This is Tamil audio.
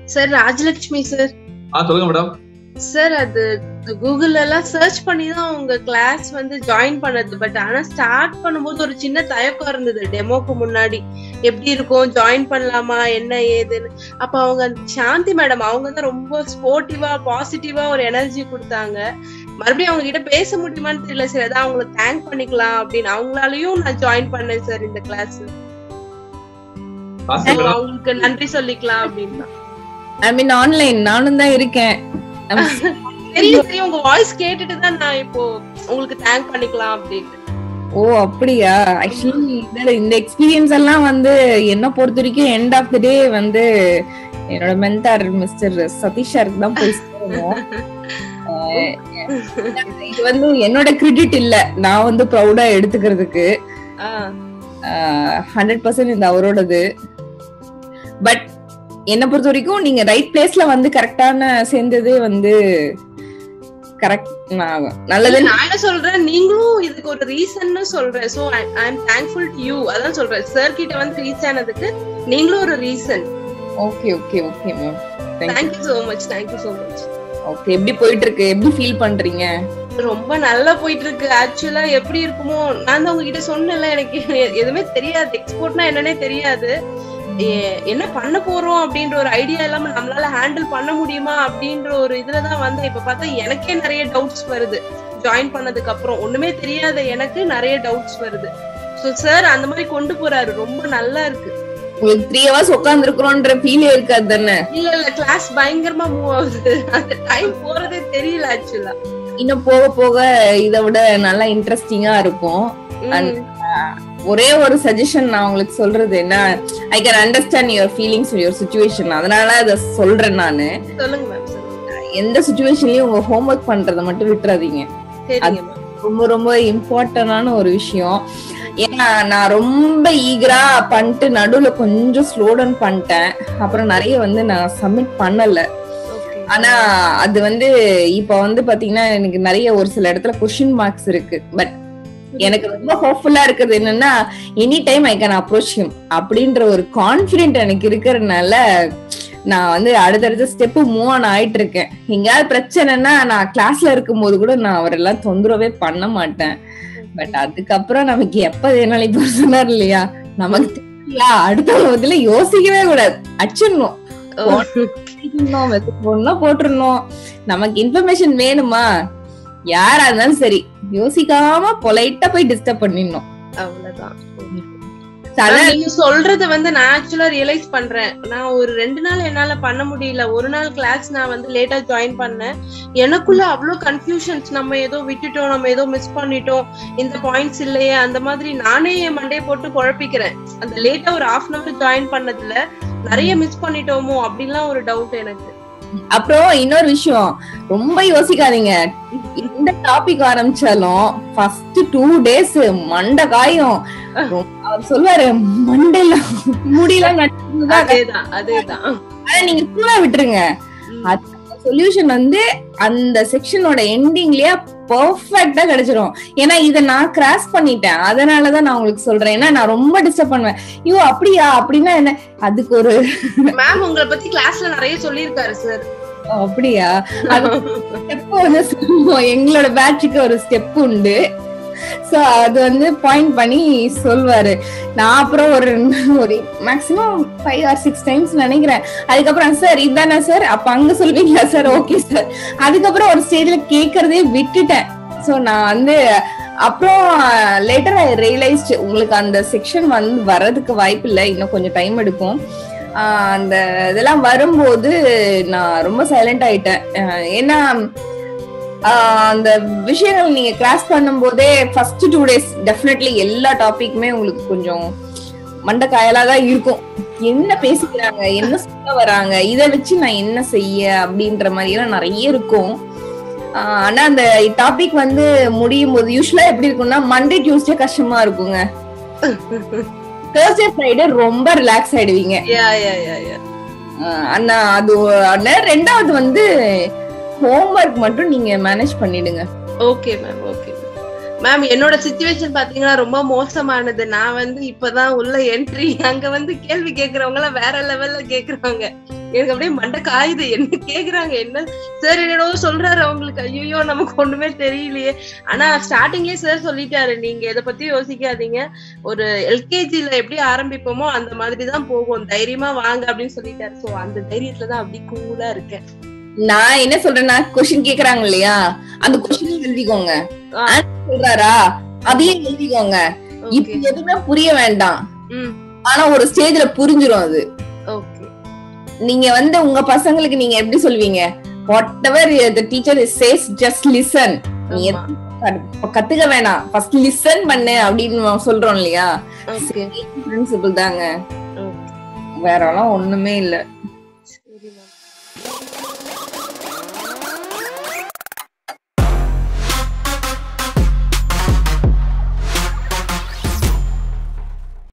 சார் ராஜலட்சுமி சார் ஆ சொல்லுங்க மேடம் சார் அது கூகுள்ல எல்லாம் சர்ச் பண்ணி தான் உங்க கிளாஸ் வந்து ஜாயின் பண்ணது பட் ஆனா ஸ்டார்ட் பண்ணும்போது ஒரு சின்ன தயக்கம் இருந்தது டெமோக்கு முன்னாடி எப்படி இருக்கும் ஜாயின் பண்ணலாமா என்ன ஏதுன்னு அப்ப அவங்க சாந்தி மேடம் அவங்க தான் ரொம்ப ஸ்போர்ட்டிவா பாசிட்டிவா ஒரு எனர்ஜி கொடுத்தாங்க மறுபடியும் அவங்க கிட்ட பேச முடியுமான்னு தெரியல சார் அதான் அவங்களை தேங்க் பண்ணிக்கலாம் அப்படின்னு அவங்களாலயும் நான் ஜாயின் பண்ணேன் சார் இந்த கிளாஸ் ஆசை மேடம் அவங்களுக்கு நன்றி சொல்லிக்கலாம் அப்படின்னு ஐ மீன் ஆன்லைன் நானும் தான் இருக்கேன் தெரியும் தெரியும் உங்க வாய்ஸ் கேட்டுட்டு தான் நான் இப்போ உங்களுக்கு தேங்க் பண்ணிக்கலாம் அப்படின்னு ஓ அப்படியா ஆக்சுவலி இந்த எக்ஸ்பீரியன்ஸ் எல்லாம் வந்து என்ன பொறுத்த வரைக்கும் எண்ட் ஆஃப் த டே வந்து என்னோட மென்டார் மிஸ்டர் சதீஷ் சாருக்கு தான் போய் சேரணும் அஹ் இது வந்து என்னோட கிரெடிட் இல்ல நான் வந்து ப்ரௌடா எடுத்துக்கிறதுக்கு ஆஹ் ஹண்ட்ரட் பர்சன்ட் இந்த அவரோடது பட் என்ன பொறுத்த வரைக்கும் நீங்க ரைட் பிளேஸ்ல வந்து கரெக்டான சேர்ந்தது வந்து கரெக்ட் நல்லது நான் என்ன சொல்றேன் நீங்களும் இதுக்கு ஒரு ரீசன்னு சொல்றேன் so I am thankful to you அதான் சொல்றேன் சார் கிட்ட வந்து ரீச் ஆனதுக்கு நீங்களும் ஒரு reason okay okay okay ma'am thank you thank you so much thank you so much okay எப்படி போயிட்டு இருக்கு எப்படி ஃபீல் பண்றீங்க ரொம்ப நல்லா போயிட்டு இருக்கு ஆக்சுவலா எப்படி இருக்குமோ நான் தான் உங்ககிட்ட சொன்னேன்ல எனக்கு எதுவுமே தெரியாது எக்ஸ்போர்ட்னா என்னன்னே தெரியாது எ- என்ன பண்ண போறோம் அப்படின்ற ஒரு ஐடியா இல்லாம நம்மளால ஹேண்டில் பண்ண முடியுமா அப்படின்ற ஒரு இதுலதான் வந்து இப்ப பார்த்தா எனக்கே நிறைய டவுட்ஸ் வருது ஜாயின் பண்ணதுக்கு அப்புறம் ஒண்ணுமே தெரியாத எனக்கு நிறைய டவுட்ஸ் வருது சோ சார் அந்த மாதிரி கொண்டு போறாரு ரொம்ப நல்லா இருக்கு உங்களுக்கு த்ரீ ஹவர்ஸ் உட்கார்ந்து இருக்கிறோன்ற ஃபீலே இருக்காது தானே இல்ல இல்ல கிளாஸ் பயங்கரமா மூவ் ஆகுது அந்த டைம் போறதே தெரியல ஆக்சுவலா இன்னும் போக போக இதை விட நல்லா இன்ட்ரெஸ்டிங்கா இருக்கும் And- ஒரே ஒரு சஜஷன் நான் உங்களுக்கு சொல்றது என்ன I can understand your feelings your situation அதனால அதை சொல்றேன் நானு சொல்லுங்க மேம் சொல்லுங்க எந்த சுச்சுவேஷன்லயும் உங்க ஹோம்ஒர்க் பண்றதை மட்டும் விட்டுறாதீங்க சரிங்க மேம் ரொம்ப ரொம்ப இம்பார்ட்டன்டான ஒரு விஷயம் ஏன்னா நான் ரொம்ப ஈகரா பண்ணிட்டு நடுவுல கொஞ்சம் ஸ்லோ டவுன் பண்ணிட்டேன் அப்புறம் நிறைய வந்து நான் சப்மிட் பண்ணல ஓகே ஆனா அது வந்து இப்ப வந்து பாத்தீங்கன்னா எனக்கு நிறைய ஒரு சில இடத்துல கொஸ்டின் மார்க்ஸ் இருக்கு பட் எனக்கு ரொம்ப ஹோப்ஃபுல்லா இருக்குது என்னன்னா any time I can approach him அப்படின்ற ஒரு கான்பிடென்ட் எனக்கு இருக்கிறதுனால நான் வந்து அடுத்தடுத்த ஸ்டெப் மூவ் ஆன் ஆயிட்டு இருக்கேன் எங்கேயாவது பிரச்சனைன்னா நான் கிளாஸ்ல இருக்கும்போது கூட நான் அவரெல்லாம் தொந்தரவே பண்ண மாட்டேன் பட் அதுக்கப்புறம் நமக்கு எப்ப வேணாலும் இப்ப சொன்னார் இல்லையா நமக்கு தெரியல அடுத்தவங்க பத்தில யோசிக்கவே கூடாது அச்சிடணும் போட்டுடணும், message போடணும், போட்டுறணும் நமக்கு இன்ஃபர்மேஷன் வேணுமா யாரா இருந்தாலும் சரி யோசிக்காம பொலைட்டா போய் டிஸ்டர்ப் பண்ணிடணும் அவ்வளவுதான் தலை ஆனா, நீங்க சொல்றத வந்து நான் ஆக்சுவலா ரியலைஸ் பண்றேன் நான் ஒரு ரெண்டு நாள் என்னால பண்ண முடியல ஒரு நாள் கிளாஸ் நான் வந்து லேட்டா ஜாயின் பண்ணேன் எனக்குள்ள அவ்வளவு கன்ஃபியூஷன்ஸ் நம்ம ஏதோ விட்டுட்டோம் நம்ம ஏதோ மிஸ் பண்ணிட்டோம் இந்த பாயிண்ட்ஸ் இல்லையே அந்த மாதிரி நானே என் மண்டையை போட்டு குழப்பிக்கிறேன் அந்த லேட்டா ஒரு ஹாஃப் அன் அவர் ஜாயின் பண்ணதுல நிறைய மிஸ் பண்ணிட்டோமோ அப்படிலாம் ஒரு டவுட் எனக்கு அப்புறம் இன்னொரு விஷயம் ரொம்ப யோசிக்காதீங்க இந்த டாபிக் ஆரம்பிச்சாலும் ஃபர்ஸ்ட் டூ டேஸ் மண்டை காயும் ரொம்ப- அவர் சொல்லுவாரு மண்டையில முடியெல்லாம் நட்டுதான் அதேதான் அதேதான் ஆனா நீங்க கூட விட்டுருங்க உம். சொல்யூஷன் வந்து அந்த செக்ஷனோட எண்டிங்லயே பர்ஃபெக்ட்டா கிடைச்சிரும் ஏன்னா இத நான் கிராஸ் பண்ணிட்டேன் அதனாலதான் நான் உங்களுக்கு சொல்றேன் ஏன்னா நான் ரொம்ப டிஸ்டர்ப் பண்ணுவேன் ஐயோ அப்படியா அப்படின்னா என்ன அதுக்கு ஒரு மேம் உங்களை பத்தி கிளாஸ்ல நிறைய சொல்லியிருக்காரு சார் அப்படியா அது ஸ்டெப் வந்து சொல்லுவோம் எங்களோட பேட்சுக்கு ஒரு ஸ்டெப் உண்டு சோ அது வந்து பாயிண்ட் பண்ணி சொல்வாரு நான் அப்புறம் ஒரு ஒரு maximum five or six times நினைக்கிறேன் அதுக்கப்புறம் சார் இதானே சார் அப்ப அங்க சொல்வீங்களா சார் ஓகே சார் அதுக்கப்புறம் ஒரு ஸ்டேஜ்ல கேக்குறதே விட்டுட்டேன் சோ நான் வந்து அப்புறம் லேட்டர் ஐ ரியலைஸ்ட் உங்களுக்கு அந்த செக்ஷன் வந்து வர்றதுக்கு வாய்ப்பு இல்லை இன்னும் கொஞ்சம் டைம் எடுக்கும் ஆஹ் அந்த இதெல்லாம் வரும்போது நான் ரொம்ப சைலண்ட் ஆயிட்டேன் ஆஹ் ஏன்னா ஆஹ் அந்த விஷயங்கள் நீங்க கிளாஸ் பண்ணும்போதே ஃபர்ஸ்ட் டூ டேஸ் டெஃபினெட்லி எல்லா டாபிக்குமே உங்களுக்கு கொஞ்சம் மண்டை காயலா தான் இருக்கும் என்ன பேசிக்கிறாங்க என்ன சொல்ல வராங்க இதை வச்சு நான் என்ன செய்ய அப்படின்ற மாதிரி எல்லாம் நிறைய இருக்கும் ஆஹ் ஆனா அந்த டாபிக் வந்து முடியும் போது யூஸ்வலா எப்படி இருக்கும்னா மண்டே டியூஸ்டே கஷ்டமா இருக்குங்க தேர்ஸ்டே ஃப்ரைடே ரொம்ப ரிலாக்ஸ் ஆயிடுவீங்க யா யா யா யா ஆஹ் அண்ணா அது ஒ- அண்ணா, ரெண்டாவது வந்து ஹோம்ஒர்க் மட்டும் நீங்க மேனேஜ் பண்ணிடுங்க ஓகே மேம் ஓகே மேம் என்னோட சுச்சுவேஷன் பாத்தீங்கன்னா ரொம்ப மோசமானது நான் வந்து இப்பதான் உள்ள என்ட்ரி அங்க வந்து கேள்வி கேக்குறவங்க எல்லாம் வேற லெவல்ல கேக்குறாங்க எனக்கு அப்படியே மண்டை காயுது என்ன கேக்குறாங்க என்ன சார் என்னடோ சொல்றாரு அவங்களுக்கு ஐயோ நமக்கு ஒண்ணுமே தெரியலையே ஆனா ஸ்டார்டிங்லயே சார் சொல்லிட்டாரு நீங்க இத பத்தி யோசிக்காதீங்க ஒரு எல்கேஜில எப்படி ஆரம்பிப்போமோ அந்த மாதிரி தான் போகும் தைரியமா வாங்க அப்படின்னு சொல்லிட்டாரு சோ அந்த தைரியத்துல தான் அப்படி கூலா இருக்கேன் நான் என்ன சொல்றேன்னா கொஸ்டின் கேக்குறாங்க இல்லையா அந்த கொஸ்டின் எழுதிக்கோங்க ஆ. Answer சொல்றாரா அதையும் எழுதிக்கோங்க இப்ப ஓகே எதுவுமே புரிய வேண்டாம் ம் ஆனா ஒரு ஸ்டேஜ்ல புரிஞ்சிரும் அது ஓகே நீங்க வந்து உங்க பசங்களுக்கு நீங்க எப்படி சொல்வீங்க whatever the teacher is says just listen நீ எதுவும் கத்துக்க வேணாம் ஃபர்ஸ்ட் லிசன் பண்ணு அப்படின்னு நம்ம சொல்றோம் இல்லையா ஓகே பிரின்சிபிள் தாங்க ஓகே வேற எல்லாம் ஒண்ணுமே இல்ல சரி மேம்